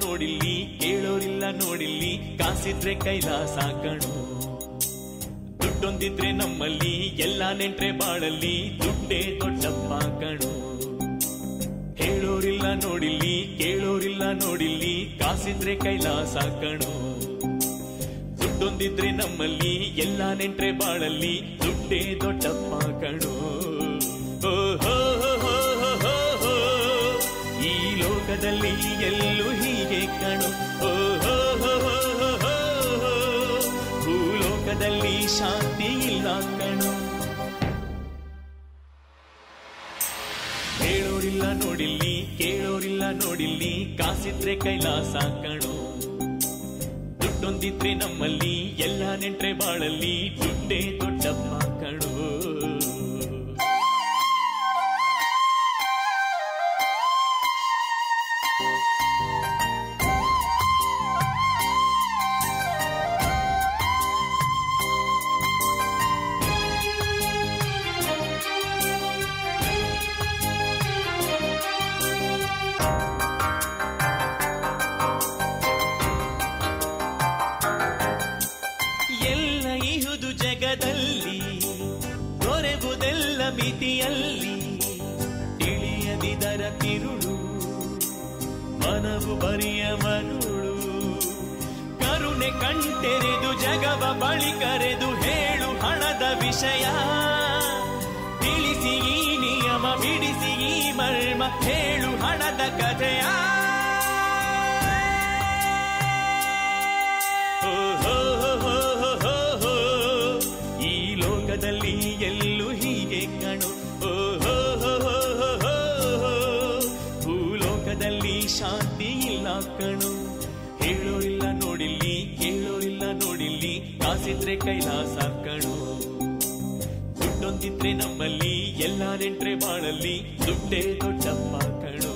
ನೋಡಿಲ್ಲಿ ಕೇಳೋರಿಲ್ಲ ನೋಡಿಲ್ಲಿ ಕಾಸಿದ್ರೆ ಕೈಲಾಸ ಕಣು ದುಡ್ಡೊಂದಿದ್ರೆ ನಮ್ಮಲ್ಲಿ ಎಲ್ಲ ನೆಂಟ್ರೆ ಬಾಳಲ್ಲಿ ದುಡ್ಡೇ ದೊಡ್ಡಪ್ಪ ಕಣು ಹೇಳೋರಿಲ್ಲ ನೋಡಿಲ್ಲಿ ಕೇಳೋರಿಲ್ಲ ನೋಡಿಲ್ಲಿ ಕಾಸಿದ್ರೆ ಕೈಲಾಸ ಕಣು ದುಡ್ಡೊಂದಿದ್ರೆ ನಮ್ಮಲ್ಲಿ ಎಲ್ಲ ನೆಂಟ್ರೆ ಬಾಳಲ್ಲಿ ದುಡ್ಡೇ ದೊಡ್ಡಪ್ಪ ಕಣು ಓ ಹೋ ಹೋ ಹೋ ಹೋ ಹೋ ಹೋ. ಈ ಲೋಕದಲ್ಲಿ ಎಲ್ಲೂ ಹೀಗೆ ಕಣು ಓ ಹೋ ಹೋ ಹೋ ಹೋ ಹೋ ಹೋ. ಭೂಲೋಕದಲ್ಲಿ ಶಾಂತಿ ಇಲ್ಲ ಕಣು ಹೇಳೋರಿಲ್ಲ ನೋಡಿಲ್ಲಿ ಕೇಳೋರಿಲ್ಲ ನೋಡಿಲ್ಲಿ ಕಾಸಿದ್ರೆ ಕೈಲಾಸ ಕಣು ದುಡ್ಡೊಂದಿದ್ರೆ ನಮ್ಮಲ್ಲಿ ಎಲ್ಲ ನೆಂಟ್ರೆ ಬಾಳಲ್ಲಿ ದುಡ್ಡೇ ದೊಡ್ಡಪ್ಪ ಕಣು ಎಲ್ಲ ಇಹುದು ಜಗದಲ್ಲಿ ದೊರೆಬುದೆಲ್ಲ ಮಿತಿಯಲ್ಲಿ ತಿಳಿಯದಿದರ ತಿರುಳು ಮನವು ಬರಿಯ ಮರುಳು ಕರುಣೆ ಕಣ್ತೆರೆದು ಜಗವ ಬಳಿ ಕರೆದು ಹೇಳು ಹಣದ ವಿಷಯ ತಿಳಿಸಿ ಈ ನಿಯಮ ಬಿಡಿಸಿ ಈ ಮರ್ಮ ಹೇಳು ಹಣದ ಕಥೆಯ ಹೋ ಹೋ ಹೋ ಹೋ ಹೋ ಹೋ. ಈ ಲೋಕದಲ್ಲಿ ಎಲ್ಲೂ ಹೀಗೆ ಕಣು ಓ ಹೋ ಹೋ ಹೋ ಹೋ ಹೋ ಹೋ. ಭೂಲೋಕದಲ್ಲಿ ಶಾಂತಿ ಇಲ್ಲ ಕಣು ಹೇಳೋರಿಲ್ಲ ನೋಡಿಲ್ಲಿ ಕೇಳೋರಿಲ್ಲ ನೋಡಿಲ್ಲಿ ಕಾಸಿದ್ರೆ ಕೈಲಾಸ ಕಣು ದುಡ್ಡೊಂದಿದ್ರೆ ನಮ್ಮಲ್ಲಿ ಎಲ್ಲ ನೆಂಟ್ರೆ ಬಾಳಲ್ಲಿ ದುಡ್ಡೇ ದೊಡ್ಡಪ್ಪ ಕಣು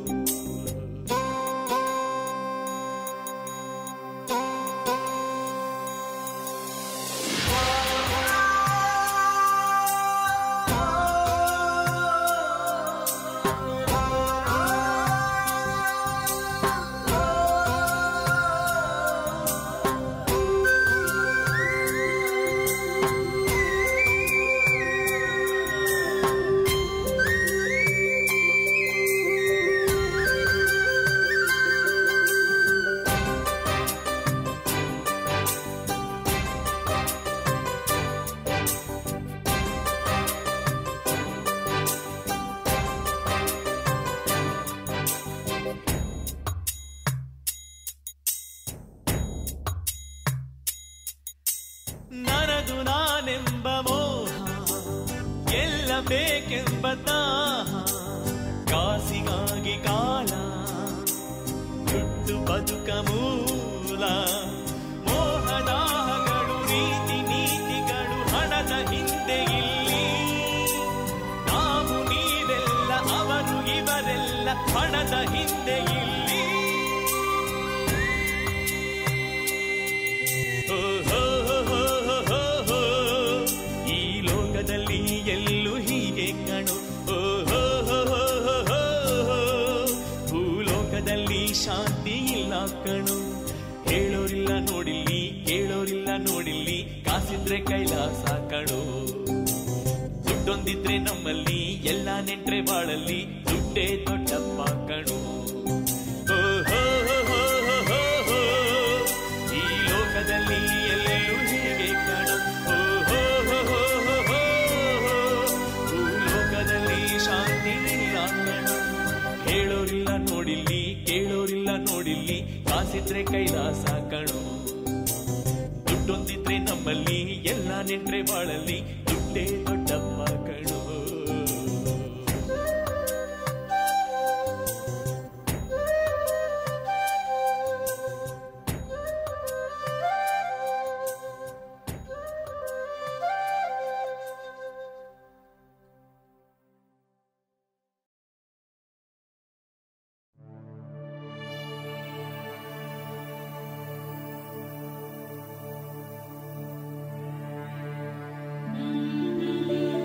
ನನದು ನಾನೆಂಬ ಮೋಹ ಎಲ್ಲ ಬೇಕೆಂಬ ದಾಹ ಕಾಸಿಗಾಗಿ ಕಾಲ ದುಡ್ಡು ಬದುಕ ಮೂಲ ಮೋಹದಾಹಗಳು ರೀತಿ ನೀತಿಗಳು ಹಣದ ಹಿಂದೆ ಇಲ್ಲಿ ನಾವು ನೀವೆಲ್ಲ ಅವರು ಇವರೆಲ್ಲ ಹಣದ ಹಿಂದೆ ಇಲ್ಲಿ ಹೋ ಹೋ ಹೋ ಹೋ ಹೋ ಹೋ. ಈ ಲೋಕದಲ್ಲಿ ಎಲ್ಲೂ ಹೀಗೆ ಕಣು ಓ ಹೋ ಹೋ ಹೋ ಹೋ ಹೋ ಹೋ. ಭೂಲೋಕದಲ್ಲಿ ಶಾಂತಿ ಇಲ್ಲ ಕಣು ಹೇಳೋರಿಲ್ಲ ನೋಡಿಲ್ಲಿ ಕೇಳೋರಿಲ್ಲ ನೋಡಿಲ್ಲಿ ಕಾಸಿದ್ರೆ ಕೈಲಾಸ ಕಣು ದುಡ್ಡೊಂದಿದ್ರೆ ನಮ್ಮಲ್ಲಿ ಎಲ್ಲ ನೆಂಟ್ರೆ ಬಾಳಲ್ಲಿ ದುಡ್ಡೇ ದೊಡ್ಡಪ್ಪ ಕಣು ಓ ಹೋ ಹೋ ಹೋ ಹೋ ಹೋ ಹೋ. ಈ ಲೋಕದಲ್ಲಿ ಎಲ್ಲೆಲ್ಲೂ ಹೀಗೆ ಕಣು ಓ ಹೋ ಹೋ ಹೋ ಹೋ ಹೋ ಹೋ. ಭೂಲೋಕದಲ್ಲಿ ಶಾಂತಿ ಇಲ್ಲ ಕಣು ಹೇಳೋರಿಲ್ಲ ನೋಡಿಲ್ಲಿ ಕೇಳೋರಿಲ್ಲ ನೋಡಿಲ್ಲಿ ಕಾಸಿದ್ರೆ ಕೈಲಾಸ ಕಣು ದುಡ್ಡೊಂದಿದ್ರೆ ನಮ್ಮಲ್ಲಿ ಎಲ್ಲ ನೆಂಟ್ರೆ ಬಾಳಲ್ಲಿ ದುಡ್ಡೇ ದೊಡ್ಡಪ್ಪ ಕಣು Thank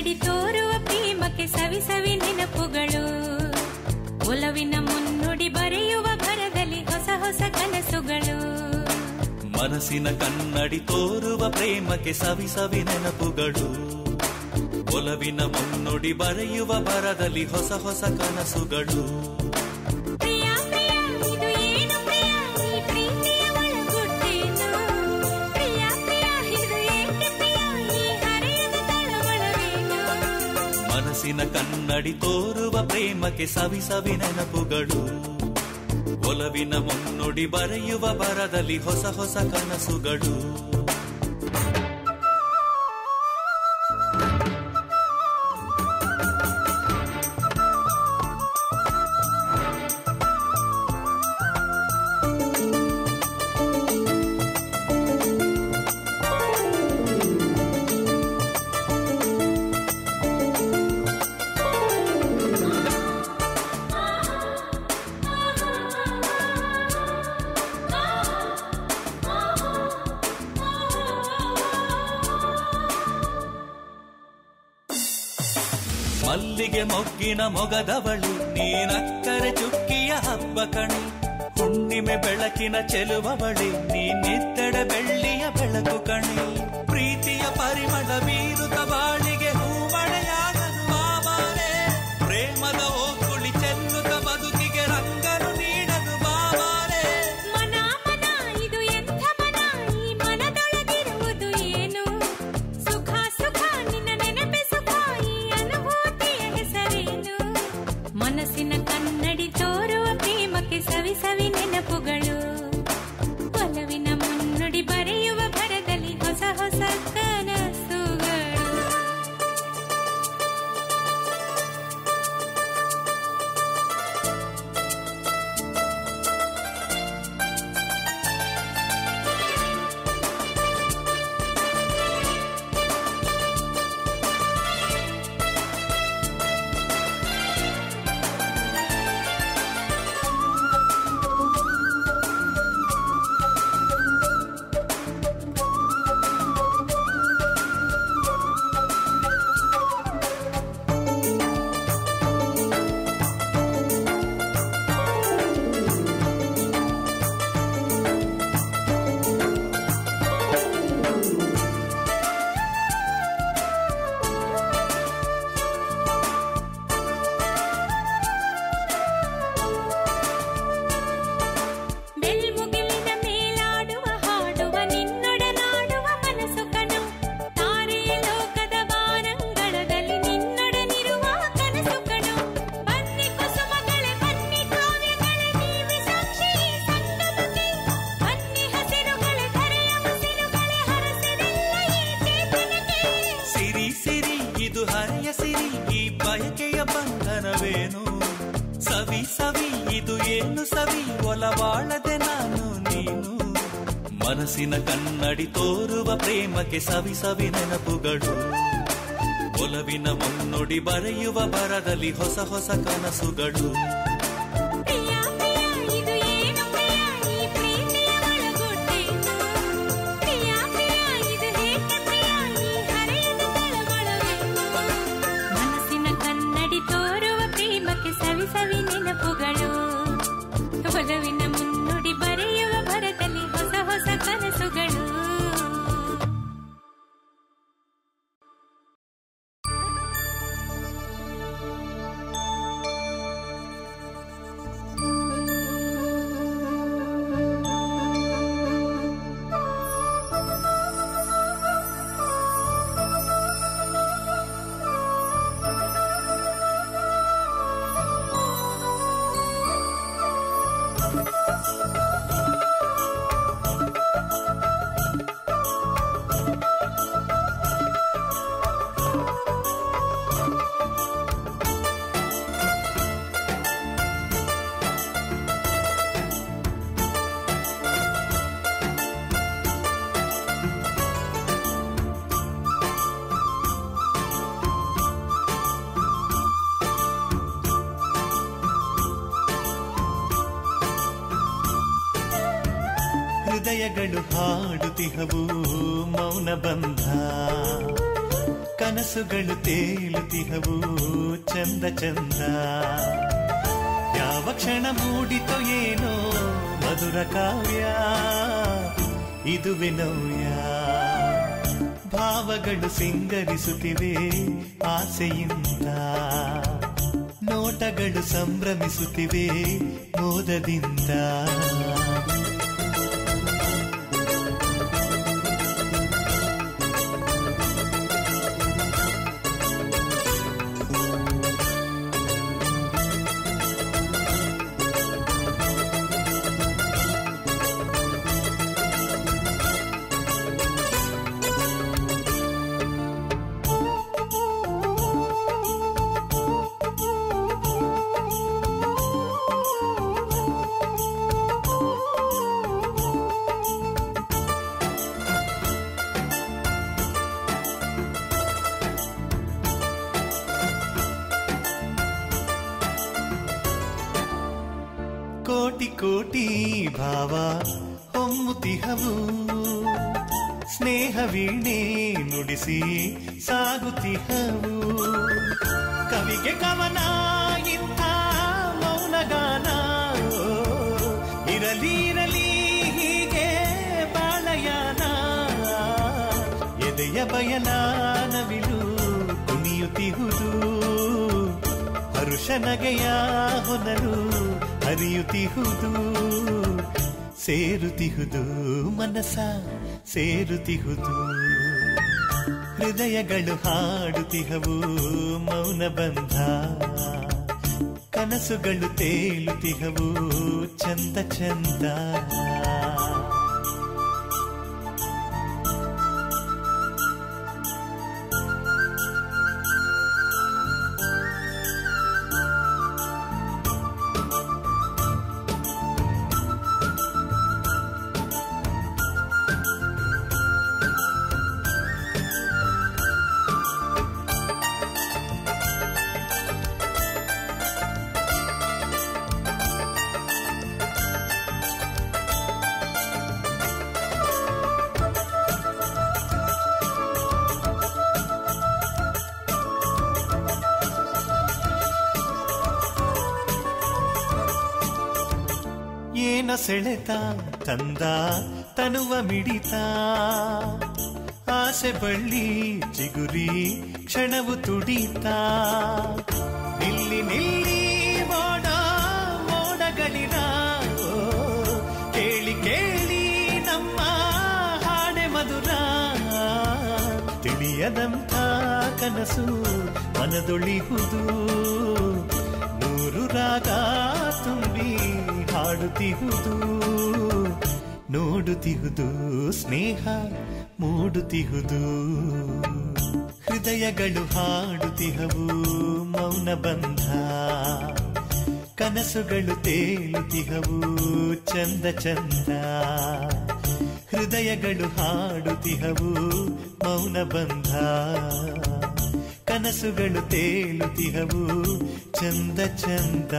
ಕನ್ನಡಿ ತೋರುವ ಪ್ರೇಮಕ್ಕೆ ಸವಿ ಸವಿ ನೆನಪುಗಳು ಒಲವಿನ ಮುನ್ನುಡಿ ಬರೆಯುವ ಭರದಲ್ಲಿ ಹೊಸ ಹೊಸ ಕನಸುಗಳು ಮನಸ್ಸಿನ ಕನ್ನಡಿ ತೋರುವ ಪ್ರೇಮಕ್ಕೆ ಸವಿ ಸವಿ ನೆನಪುಗಳು ಒಲವಿನ ಮುನ್ನುಡಿ ಬರೆಯುವ ಬರದಲ್ಲಿ ಹೊಸ ಹೊಸ ಕನಸುಗಳು ಪ್ರಿಯ ಪ್ರಿಯ ಇದು ಏನು ಪ್ರಿಯ ಈ ಪ್ರೀತಿಯ ಒಳಗುಟ್ಟೇನು ಪ್ರಿಯ ಪ್ರಿಯ ಇದು ಏಕೆ ಪ್ರಿಯ ಈ ಹರೆಯದ ತಳಮಳವೇನು ಮನಸ್ಸಿನ ಕನ್ನಡಿ ತೋರುವ ಪ್ರೇಮಕ್ಕೆ ಸವಿ ಸವಿ ನೆನಪುಗಳು ಒಲವಿನ ಮುನ್ನುಡಿ ಬರೆಯುವ ಬರದಲ್ಲಿ ಹೊಸ ಹೊಸ ಕನಸುಗಳು ಮಲ್ಲಿಗೆ ಮೊಗ್ಗಿನ ಮೊಗದವಳು ನೀನಕ್ಕರೆ ಚುಕ್ಕಿಯ ಹಬ್ಬ ಕಣಿ ಹುಣ್ಣಿಮೆ ಬೆಳಕಿನ ಚೆಲುವವಳಿ ನೀನಿದ್ದಡೆ ಬೆಳ್ಳಿಯ ಬೆಳಕು ಕಣಿ ಪ್ರೀತಿಯ ಪರಿಮಳ ಬೀರುತ್ತ ಬಾಳಿಗೆ ಹೂಮಳೆಯಾಗಲು ಬಾಬಾರೆ ಪ್ರೇಮದ ಓಕುಳಿ ಚೆಲ್ಲುತ್ತ ಬದುಕಿಗೆ ರಂಗನು ನೀಡಲು ಬಾಬಾರೆ ಮನ ಮನ ಇದು ಎಂಥ ಮನ ಈ ಮನದೊಳಗಿರುವುದು ಏನು ಸುಖ ಸುಖ ನಿನ್ನ ನೆನಪೆ ಸುಖ ಈ ಅನುಭೂತಿಯ ಹೆಸರೇನು ಮನಸ್ಸಿನ ಕನ್ನಡಿ ತೋರುವ ಪ್ರೇಮಕ್ಕೆ ಸವಿ ಸವಿ ನೆನಪುಗಳು ಒಲವಿನ ಮುನ್ನುಡಿ ಬರೆಯುವ ಭರದಲ್ಲಿ ಹೊಸ ಹೊಸ ಕನಸುಗಳು ಬೆಳ್ಮುಗಿಲಿನ ಮೇಲಾಡುವ ಹಾಡುವ ನಿನ್ನೊಡನಾಡುವ ಮನಸ್ಸು ಕಣು ತಾರೆಯ ಲೋಕದ ಬಾರಂಗಳದಲ್ಲಿ ನಿನ್ನೊಡನಿರುವ ಕನಸು ಕಣು ಬನ್ನಿ ಕುಸುಮಗಳೇ ಬನ್ನಿ ಕಾವ್ಯಗಳೇ ನೀವಿ ಸಾಕ್ಷಿ ಈ ಸಂಗಮಕ್ಕೆ ಬನ್ನಿ ಹಸಿರುಗಳೇ ಧರೆಯ ಹಸಿರುಗಳೇ ಹರಸಿರೆಲ್ಲ ಈ ಚೇತನಕ್ಕೆ ಸಿರಿ ಸಿರಿ ಇದು ಹರೆಯ ಸಿರಿ ಈ ಬಯಕೆಯ ಬಂಧನವೇನು ಸವಿ ಸವಿ ಇದು ಏನು ಸವಿ ಒಲವಾಳದೆ ನಾನು ನೀನು ಮನಸ್ಸಿನ ಕನ್ನಡಿ ತೋರುವ ಪ್ರೇಮಕ್ಕೆ ಸವಿ ಸವಿ ನೆನಪುಗಳು ಒಲವಿನ ಮುನ್ನುಡಿ ಬರೆಯುವ ಬರದಲ್ಲಿ ಹೊಸ ಹೊಸ ಕನಸುಗಳು ಪ್ರಿಯ ಪ್ರಿಯ ಇದು ಏನು ಪ್ರಿಯ ಈ ಪ್ರೀತಿಯ ಒಳಗುಟ್ಟೇನು ಪ್ರಿಯ ಪ್ರಿಯ ಇದು ಏಕೆ ಪ್ರಿಯ ಈ ಹರೆಯದ ತಳಮಳವೇನು ಮನಸ್ಸಿನ ಕನ್ನಡಿ ತೋರುವ ಪ್ರೇಮಕ್ಕೆ ಸವಿ ಸವಿ ನೆನಪುಗಳು ಒಲವಿನ ಮುನ್ನುಡಿ ಬರೆಯುವ ಭರದಲ್ಲಿ ಹೊಸ ಹೊಸ ಕನಸುಗಳು ಹೃದಯಗಳು ಹಾಡುತ್ತಿಹವು ಮೌನ ಬಂಧ ಕನಸುಗಳು ತೇಲುತಿಹವು ಚಂದ ಚಂದ ಯಾವ ಕ್ಷಣ ಮೂಡಿತೋ ಏನೋ ಮಧುರ ಕಾವ್ಯ ಇದುವೆ ನವ್ಯ ಭಾವಗಳು ಸಿಂಗರಿಸುತ್ತಿವೆ ಆಸೆಯಿಂದ ನೋಟಗಳು ಸಂಭ್ರಮಿಸುತ್ತಿವೆ ಮೋದದಿಂದ ಕೋಟಿ ಕೋಟಿ ಭಾವ ಹೊಮ್ಮುತಿಹವು ಸ್ನೇಹ ವೀಣೆ ನುಡಿಸಿ ಸಾಗುತಿಹವು ಕವಿಗೆ ಕವನ ಇಂಥ ಮೌನಗಾನ ಇರಲಿ ಇರಲಿ ಹೀಗೆ ಬಾಳಯಾನ ಎದೆಯ ಬಯಲ ನವಿಲು ಕುಣಿಯುತ್ತಿಹುದು ಹರುಷ ನಗೆಯ ಹೊನಲು ಹರಿಯುತ್ತಿಹುದು ಸೇರುತ್ತಿಹುದು ಮನಸ ಸೇರುತ್ತಿಹುದು ಹೃದಯಗಳು ಹಾಡುತ್ತಿಹವು ಮೌನ ಬಂಧ ಕನಸುಗಳು ತೇಲುತ್ತಿಹವು ಚಂದ ಚಂದ ಏನ ಸೆಳೆತ ತಂದ ತನುವ ಮಿಡಿತ ಆಸೆ ಬಳ್ಳಿ ಚಿಗುರಿ ಕ್ಷಣವು ತುಡಿತ ನಿಲ್ಲಿ ನಿಲ್ಲಿ ಮೋಡ ಮೋಡಗಳಿರ ಓ, ಕೇಳಿ ಕೇಳಿ ನಮ್ಮ ಹಾಡೆ ಮಧುರ ತಿಳಿಯದಂಥ ಕನಸು ಮನದೊಳಿಹುದು ನೂರು ರಾಗ ತುಂಬಿ ಹಾಡುತ್ತಿಹುದು ನೋಡುತ್ತಿಹುದು ಸ್ನೇಹ ಮೂಡುತ್ತಿಹುದು ಹೃದಯಗಳು ಹಾಡುತ್ತಿಹವು ಮೌನ ಬಂಧ ಕನಸುಗಳು ತೇಲುತ್ತಿಹವು ಚಂದ ಚಂದ ಹೃದಯಗಳು ಹಾಡುತ್ತಿಹವು ಮೌನ ಬಂಧ ಕನಸುಗಳು ತೇಲುತ್ತಿಹವು ಚಂದ ಚಂದ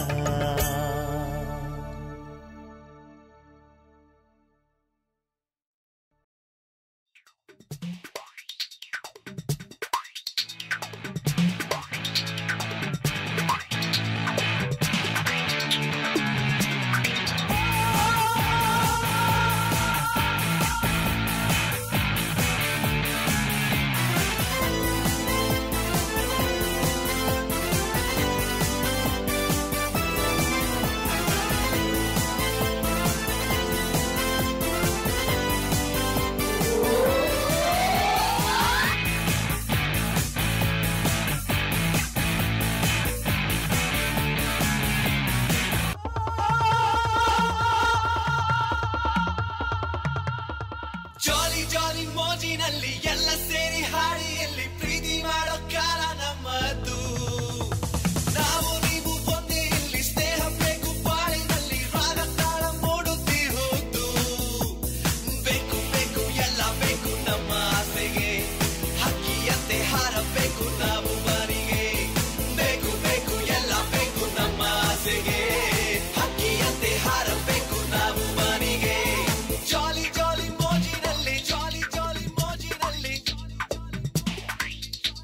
ಜಾಲಿ ಜಾಲಿ ಮೋಜಿನಲ್ಲಿ ಎಲ್ಲ ಸೇರಿ ಹಾಡಿಯಲ್ಲಿ ಪ್ರೀತಿ ಮಾಡೋ ಕಾಲ ನಮ್ಮದು ನಾವು ನೀವು ಒಂದೇ ಇಲ್ಲಿ ಸ್ನೇಹ ಬೇಕು ಬಾಳಿನಲ್ಲಿ ರಾಗ ತಾಳ ಮೂಡುತ್ತಿರುವುದು ಬೇಕು ಬೇಕು ಎಲ್ಲ ಬೇಕು ನಮ್ಮ ಆಸೆಗೆ ಹಕ್ಕಿಯಂತೆ ಹಾರಬೇಕು ನಾವು ಮನೆಗೆ ಬೇಕು ಬೇಕು ಎಲ್ಲ ಬೇಕು ನಮ್ಮ ಆಸೆಗೆ ಹಕ್ಕಿಯಂತೆ ಹಾರಬೇಕು ನಾವು ಮನೆಗೆ ಜಾಲಿ ಜಾಲಿ ಮೋಜಿನಲ್ಲಿ ಜಾಲಿ ಜಾಲಿ ಮೋಜಿನಲ್ಲಿ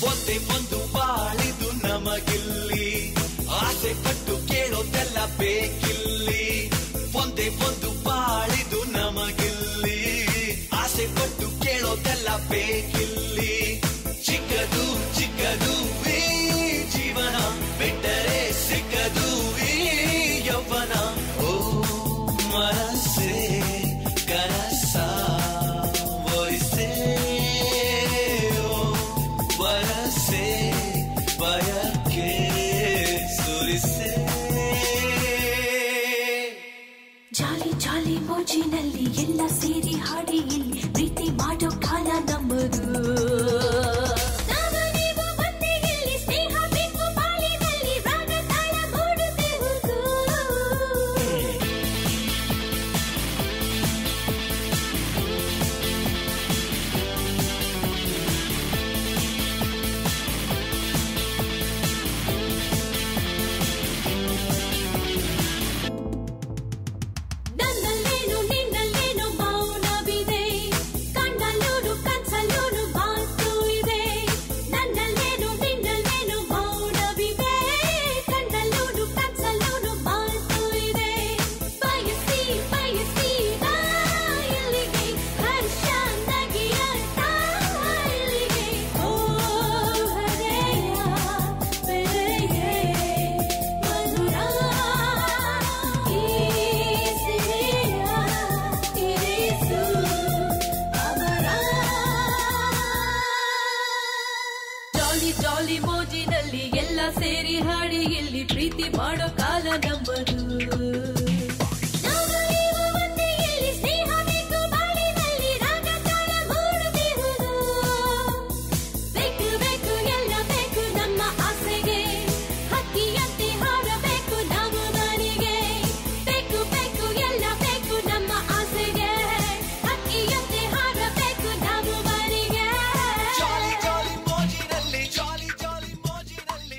ಒಂದೇ ಒಂದು ಬಾಳಿದು ನಮಗಿಲ್ಲಿ ಆಸೆ ಪಟ್ಟು ಕೇಳೋದೆಲ್ಲ ಬೇಕಿಲ್ಲಿ ಒಂದೇ ಒಂದು ಬಾಳಿದು ನಮಗಿಲ್ಲಿ ಆಸೆ ಪಟ್ಟು ಕೇಳೋದೆಲ್ಲ ಬೇಕಿಲ್ಲಿ ಚಿಕ್ಕದು ಚಿಕ್ಕದು ಈ ಜೀವನ ಬಿಟ್ಟರೆ ಸಿಕ್ಕದು ಈ ಯೌವನ ಓ ಮನಸ್ಸೇ ಕನಸ ಒರಿಸೆ ಓ ವರಸೆ ಬಯಕೆ ಸುರಿಸೆ ಜಾಲಿ ಜಾಲಿ ಮೋಜಿನಲ್ಲಿ ಎಲ್ಲ ಸೇರಿ ಹಾಡಿ ಇಲ್ಲಿ ಪ್ರೀತಿ ಮಾಡೋ ಕಾಲ ನಮ್ಮದು ನಾವು ನೀವು ಒಂದೇ ಇಲ್ಲಿ ಸ್ನೇಹ ಬೇಕು ಬಾಳಿನಲ್ಲಿ ರಾಗ ತಾಳ ಮೂಡುತ್ತಿರುವುದು ನನ್ನಲ್ಲೇನು ನಿನ್ನಲ್ಲೇನು ಮೌನವಿದೆ ಕಣ್ಣಲ್ಲೂನು ಕನ್ಸಲ್ಲೂನು ಮಾತು ಇದೆ ನನ್ನಲ್ಲೇನು ನಿನ್ನಲ್ಲೇನು ಮೌನವಿದೆ ಕಣ್ಣಲ್ಲೂನು ಕನ್ಸಲ್ಲೂನು ಮಾತು ಇದೆ ಬಯಸಿ ಬಯಸಿ ನಾ ಇಲ್ಲಿಗೆ ಹರ್ಷ ನಗಿಯ ಇಲ್ಲಿಗೆ ಓ ಹರೆಯ ಬೆರೆಯೇ ಮಧುರ ಈ ಸಿರಿಯ ಇರಿಸು ಅವರ ಜಾಲಿ ಜಾಲಿ ಮೋಜಿನಲ್ಲಿ ಎಲ್ಲ ಸೇರಿ ಹಾಡಿ ಇಲ್ಲಿ ಪ್ರೀತಿ ಮಾಡೋ ಕಾಲ ನಮ್ಮದು ನಾವು ನೀವು ಒಂದೇ ಇಲ್ಲಿ ಸ್ನೇಹ ಬೇಕು ಬಾಳಿನಲ್ಲಿ ರಾಗ ತಾಳ ಮೂಡುತ್ತಿರುವುದು ಬೇಕು ಬೇಕು ಎಲ್ಲ ಬೇಕು ನಮ್ಮ ಆಸೆಗೆ ಹಕ್ಕಿಯಂತೆ ಹಾರಬೇಕು ನಾವು ಮನೆಗೆ ಬೇಕು ಬೇಕು ಎಲ್ಲ ಬೇಕು ನಮ್ಮ ಆಸೆಗೆ ಹಕ್ಕಿಯಂತೆ ಹಾರಬೇಕು ನಾವು ಮನೆಗೆ ಜಾಲಿ ಜಾಲಿ ಮೋಜಿನಲ್ಲಿ ಜಾಲಿ ಜಾಲಿ ಮೋಜಿನಲ್ಲಿ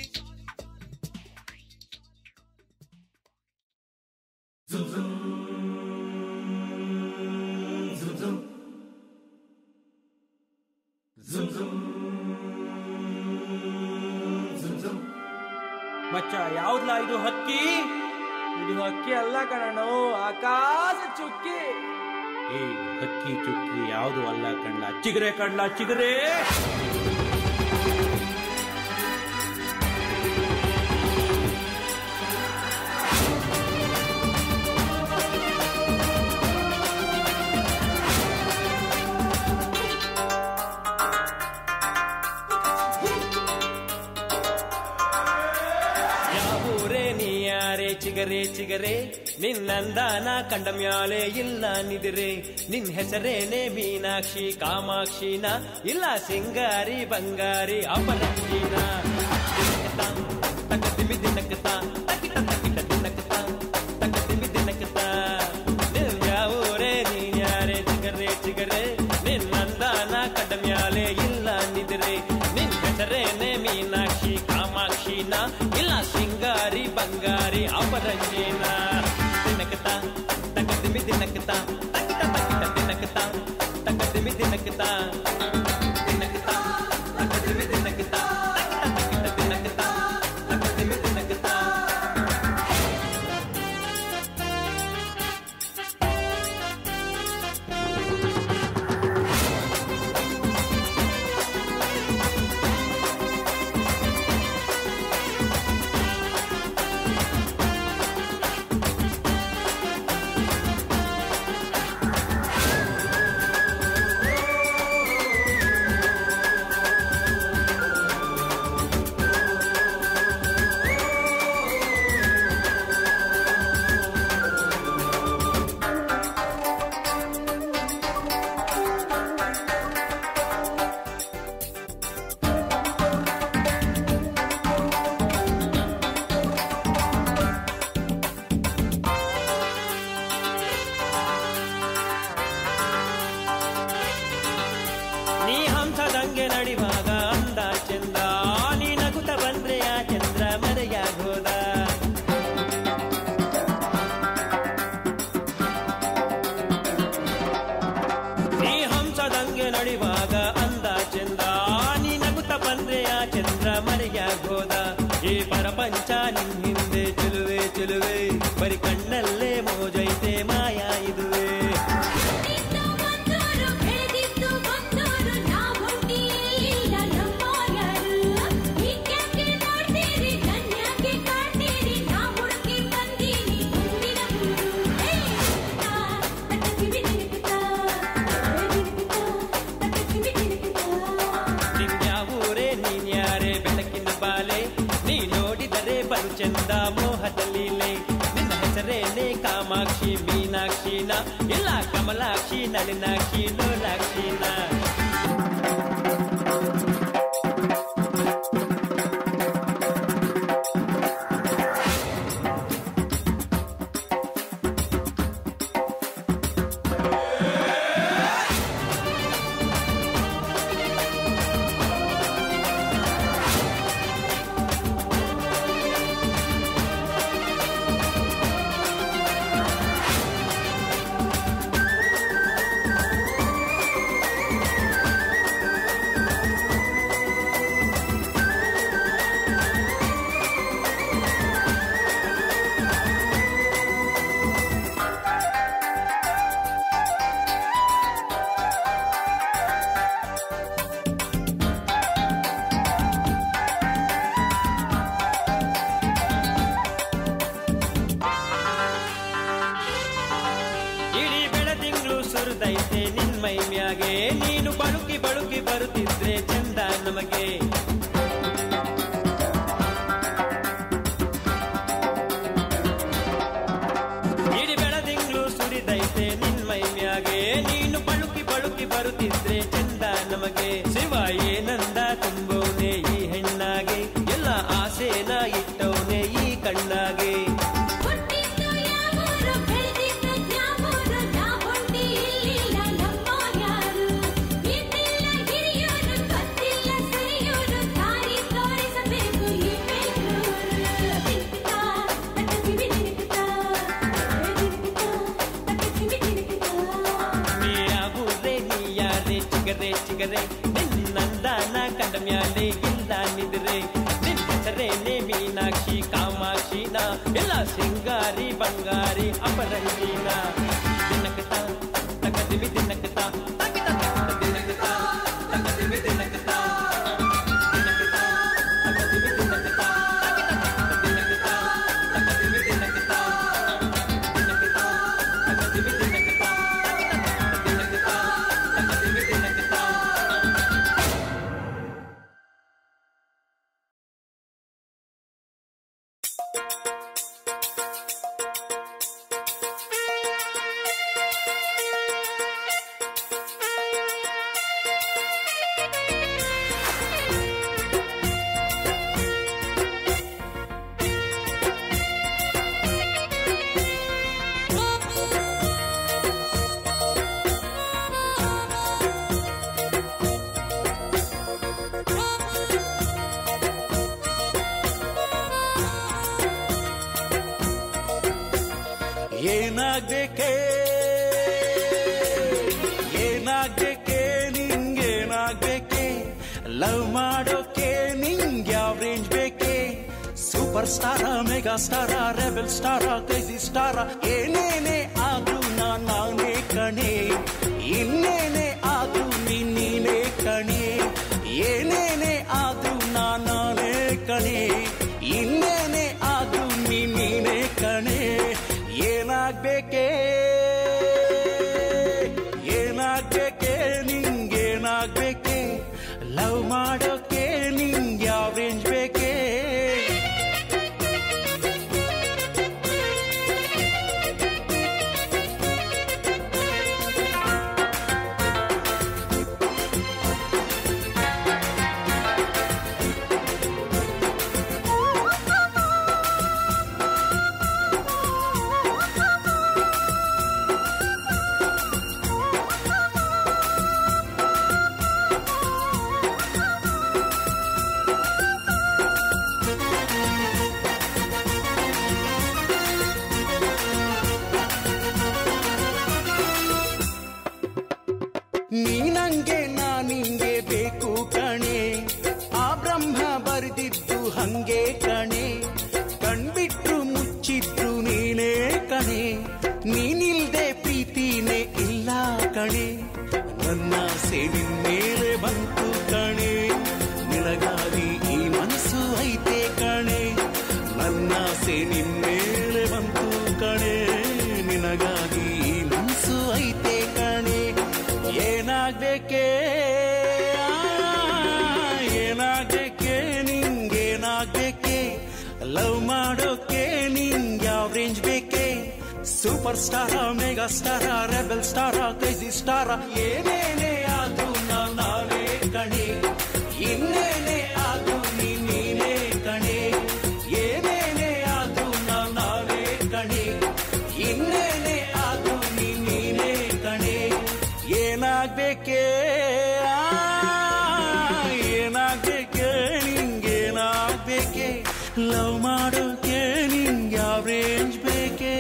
ಮಚ್ಚ ಯಾವ್ದ್ಲ ಇದು ಹಕ್ಕಿ ಇದು ಹಕ್ಕಿ ಅಲ್ಲ ಕಣೋ ಆಕಾಶ ಚುಕ್ಕಿ ಏ ಹಕ್ಕಿ ಚುಕ್ಕಿ ಯಾವುದು ಅಲ್ಲ ಕಣ್ಣ ಚಿಗರೆ ಕಣ್ಣ ಚಿಗರೆ ಯಾವೂರೇ ನೀ ಯಾರೇ ಚಿಗರೆ ಚಿಗರೆ ನಿನ್ನಂದಾನ ಕಂಡ ಮ್ಯಾಲೆ ಇಲ್ಲ ನಿದಿರೆ ನಿನ್ ಹೆಸರೇನೆ ಮೀನಾಕ್ಷಿ ಕಾಮಾಕ್ಷಿನ ಇಲ್ಲ ಸಿಂಗಾರಿ ಬಂಗಾರಿ ಅಪರಂಜಿನ ತಕತಿಮಿ ದಿನಕತ ತಕಿಟ ತಕಿಟ ದಿನಕತ ತಕತಿಮಿ ದಿನಕತ ನಿನ್ ಯಾವೂರೇ ನೀ ಯಾರೇ ಚಿಗರೆ ಚಿಗರೆ ನಿನ್ನಂದಾನ ಕಂಡ ಮ್ಯಾಲೆ ಇಲ್ಲ ನಿದಿರೆ ನಿನ್ ಹೆಸರೇನೆ ಮೀನಾಕ್ಷಿ ಕಾಮಾಕ್ಷಿನ ಇಲ್ಲ ಸಿಂಗಾರಿ ಬಂಗಾರಿ ಅಪರಂಜಿನ ದಿನಕತ ತಕತಿಮಿ ದಿನಕತ ತಕಿಟ ತಕಿಟ ದಿನಕತ ತಕತಿಮಿ ದಿನಕತ ದಿನಕತ ತಕತಿಮಿ ದಿನಕತ ತಕಿಟ ತಕಿಟ ದಿನಕತ ತಕತಿಮಿ ದಿನಕತ ಚಂದ್ರ ಮರೆಯಾಗೋದ ಈ ಪ್ರಪಂಚ ನಿನ್ ಹಿಂದೆ ಚೆಲುವೆ ಚೆಲುವೆ ಬರೀ ಕಣ್ಣಲ್ಲೇ ಮೋಜೈತೆ ಮಾಯಾ ಇದುವೆ ಹುಟ್ಟಿದ್ದು ಬಂದೋರು ಬೆಳೆದಿದ್ದು ಬಂದೋರು ನಾವೊಂಟಿ ಇಲ್ಲ ನಮ್ಮ ಯಾರು ಹೀಗ್ಯಾಕೆ ನೋಡ್ತೀರಿ ನನ್ಯಾಕೆ ಕಾಡ್ತೀರಿ ನಾ ಹುಡುಕಿ ಬಂದೀನಿ ಮುಂದಿನ ಊರು ಹೇ ತಕ್ಕ ಕಿವಿ ನಿನಕುತ್ತಾ ತಕ್ಕ ಕಿವಿ ನಿನಕುತ್ತಾ ನಿನ್ಯಾವೂರೇ ನೀನ್ ಯಾರೇ ಬೆಳಕಿನ ಬಾಲೆ ನೀ ನೋಡಿದರೆ ಬಲು ಚಂದ ಮೋಹದಲೀಲೆ ನಿನ್ನ ಹೆಸರೇನೆ ಕಾಮಾಕ್ಷಿ ಮೀನಾಕ್ಷಿನ ಇಲ್ಲ ಕಮಲಾಕ್ಷಿ ನಳಿನಾಕ್ಷಿ ಲೋಲಾಕ್ಷಿನ ಇಡೀ ಬೆಳದಿಂಗ್ಳು ಸುರಿದೈತೆ ನಿನ್ ಮೈ ಮ್ಯಾಗೆ ನೀನು ಬಳುಕಿ ಬಳುಕಿ ಬರುತ್ತಿದ್ರೆ ಚಂದ ನಮಗೆ ಇಡೀ ಬೆಳದಿಂಗ್ಳು ಸುರಿದೈತೆ ನಿನ್ ಮೈ ಮ್ಯಾಗೆ ನೀನು ಬಳುಕಿ ಬಳುಕಿ ಬರುತ್ತಿದ್ರೆ ಚಂದ ನಮಗೆ ಶಿವ ಏನಂದ ತುಂಬೋನೆ ಈ ಹೆಣ್ಣಾಗೆ ಎಲ್ಲ ಆಸೆನ ಇಟ್ಟವನೆ ಈ ಕಣ್ಣಾಗೆ ಹುಟ್ಟಿದ್ದು ಯಾವೂರು ಬೆಳೆದಿದ್ದು ಯಾವೂರು ನಾವೊಂಟಿ ಇಲ್ಲ ನಮ್ಮ ಯಾರು ಇದ್ದಿಲ್ಲ ಹಿರಿಯೋರು ಗೊತ್ತಿಲ್ಲ ಸರಿಯೋರು ದಾರಿ ತೋರಿಸಬೇಕು ಈ ಬೆಂಗಳೂರು ನಿನಕುತ್ತಾ ತಕ್ಕ ಕಿವಿ ನಿನಕುತ್ತಾ ತಕ್ಕ ಕಿವಿ ನಿನಕುತ್ತಾ ನೀ ಆಗುರೆ ನೀ ಯಾರೇ ಚಿಗರೆ ಚಿಗರೆ ನಿನ್ನಂದಾನ ಕಂಡ ಮ್ಯಾಲೆ ಇಲ್ಲ ನಿದ್ರೆ ನಿನ್ನ ಹೆಸರೇನೆ ಮೀನಾಕ್ಷಿ ಕಾಮಾಕ್ಷಿನ ಎಲ್ಲ ಸಿಂಗಾರಿ ಬಂಗಾರಿ ಅಪರಂಜಿನ ದಿನಕತ ತಕದಿವಿ ದಿನಕತ ತಕಿತ ತಕಿತ ದಿನಕತ ತಕದಿವಿ ದಿನಕತ ದಿನಕತ ತಕದಿವಿ ದಿನಕತ ತಕಿತ ತಕಿತ ದಿನಕತ ತಕದಿವಿ ದಿನಕತ ದಿನಕತ ತಕದಿವಿ ದಿನಕತ ತಕಿತ ದಿನಕತ ತಕದಿವಿ ದಿನಕತ ಏನಾಗ್ಬೇಕೆ ಏನಾಗ್ಬೇಕೆ ನಿಂಗೇನಾಗ್ಬೇಕೆ ಲವ್ ಮಾಡೋಕೆ ನಿಂಗೆ ಯಾವ ರೇಂಜ್ ಬೇಕೆ super star mega star rebel star crazy star ಏನೇನೆ ಆದ್ರೂ ನಾನ್ ನಾನೇ ಕಣೆ ಇನ್ನೇನೆ ಆದ್ರೂ ನೀನ್ ನೀನೇ ಕಣೆ ಏನೇನೆ ಆದ್ರೂ ನಾನ್ ನಾನೇ ಕಣೆ ಇನ್ನೇನೆ ಆದ್ರೂ ನೀನ್ ನೀನೇ ಕಣೆ ಏನಾಗ್ಬೇಕೆ ಏನಾಗ್ಬೇಕೆ ನಿಂಗೇನಾಗ್ಬೇಕೆ ಲವ್ ಮಾಡೋಕೆ ನಿಂಗೆ ಯಾವ ರೇಂಜ್ ಬೇಕೇ ಬ್ರಹ್ಮ ಬರೆದಿದ್ದು ಹಂಗೆ ಕಣೆ ಕಣ್ಬಿಟ್ರು ಮುಚ್ಚಿದ್ರು ನೀನೇ ಕಣೆ ನೀನಿಲ್ದೆ ಪ್ರೀತಿನೇ ಇಲ್ಲ ಕಣೆ ನನ್ನ ಸೇವಿನ ಮೇಲೆ ಬಂತು ಕಣೆ ನಿನಗಾಗಿ ಈ ಮನಸ್ಸು ಐತೆ ಕಣೆ ನನ್ನ ಸೇನಿನ ಮೇಲೆ ಬಂತು ಕಣೆ ನಿನಗಾಗಿ ಈ ಮನಸ್ಸು ಐತೆ ಕಣೆ ಏನಾಗ್ಬೇಕೇ ಆ, ಏನಾಗ್ಬೇಕೆ ನಿಂಗೇನಾಗ್ಬೇಕೆ ಲವ್ ಮಾಡೋಕೆ ನಿಂಗೆ ಯಾವ ರೇಂಜ್ ಬೇಕೆ super star mega star rebel star crazy star ಏನೇನೇ ಆದ್ರೂ ನಾವ್ ನಾವೇ ಕಣೆ ಇನ್ನೇನೇ ಆದ್ರೂ ನೀ ನೀನೇ ಕಣೆ ಏನೇನೇ ಆದ್ರೂ ನಾವ್ ನಾವೇ ಕಣೆ ಇನ್ನೇನೇ ಆದ್ರೂ ನೀ ನೀನೇ ಕಣೆ ಏನಾಗ್ಬೇಕೇ ಆ, ಏನಾಗ್ಬೇಕೆ ನಿಂಗೇನಾಗ್ಬೇಕೆ ಲವ್ ಮಾಡೋಕೆ ನಿಂಗೆ ಯಾವ ರೇಂಜ್ ಬೇಕೇ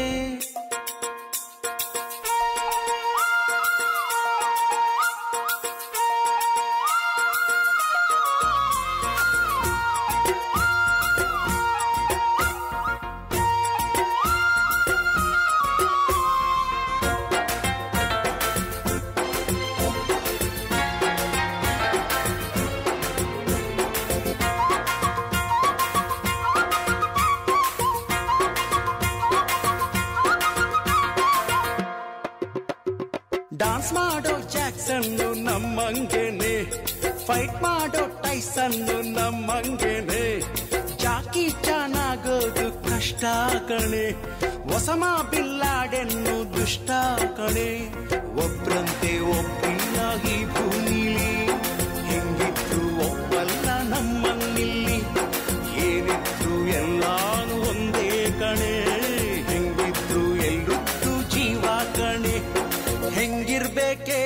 ಡಾನ್ಸ್ ಮಾಡೋ ಜಾಕ್ಸನ್ನು ನಮ್ಮಂಗೆನೆ ಫೈಟ್ ಮಾಡೋ ಟೈಸನ್ನು ನಮ್ಮಂಗೆನೆ ಜಾಕಿ ಚಾನಾಗೋದು ಕಷ್ಟ ಕಣೆ ಒಸಮ ಬಿಲ್ಲಾಡೆನ್ನು ದುಷ್ಟ ಕಣೆ ಒಬ್ರಂತೆ ಒಬ್ರಿಲ್ಲ ಈ ಭೂಮಿಲಿ ಹೆಂಗಿದ್ರು ಒಬ್ಬಲ್ಲ ನಮ್ಮನ್ನಿಲ್ಲಿ ಏನಿದ್ರು ಎಲ್ಲಾನು ಒಂದೇ ಕಣೆ ಹೆಂಗಿದ್ರು ಎಲ್ರಿಗೂ ಜೀವ ಕಣೆ ಹೆಂಗಿರ್ಬೇಕೇ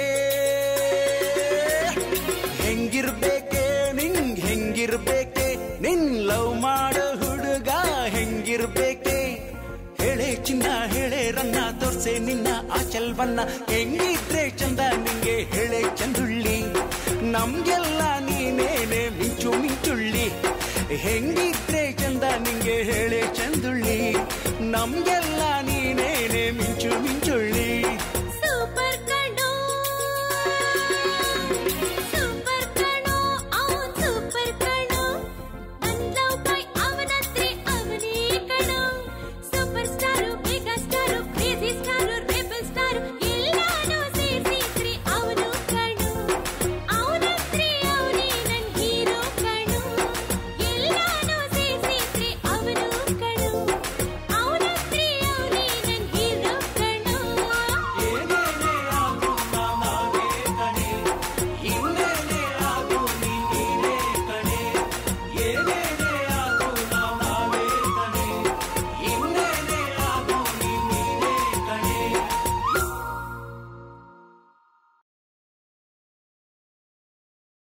ಹೆಂಗಿರ್ಬೇಕೆ ನಿಂಗ್ ಹೆಂಗಿರ್ಬೇಕೆ ನಿನ್ ಲವ್ ಮಾಡೋ ಹುಡುಗ ಹೆಂಗಿರ್ಬೇಕೆ ಹೇಳೆ ಚಿನ್ನ ಹೇಳೆ ರನ್ನ ತೋರ್ಸೆ ನಿನ್ನ ಆಚಲ್ವನ್ನ ಹೆಂಗಿದ್ರೆ ಚಂದ ನಿಂಗೆ ಹೇಳೆ ಚಂದುಳ್ಳಿ ನಮ್ಗೆಲ್ಲ ನೀನೇನೆ ಮಿಂಚು ಮಿಂಚುಳ್ಳಿ ಹೆಂಗಿದ್ರೆ ಚಂದ ನಿಂಗೆ ಹೇಳೆ ಚಂದುಳ್ಳಿ ನಮ್ಗೆಲ್ಲ ನೀನೇನೆ ಮಿಂಚು ಮಿಂಚುಳ್ಳಿ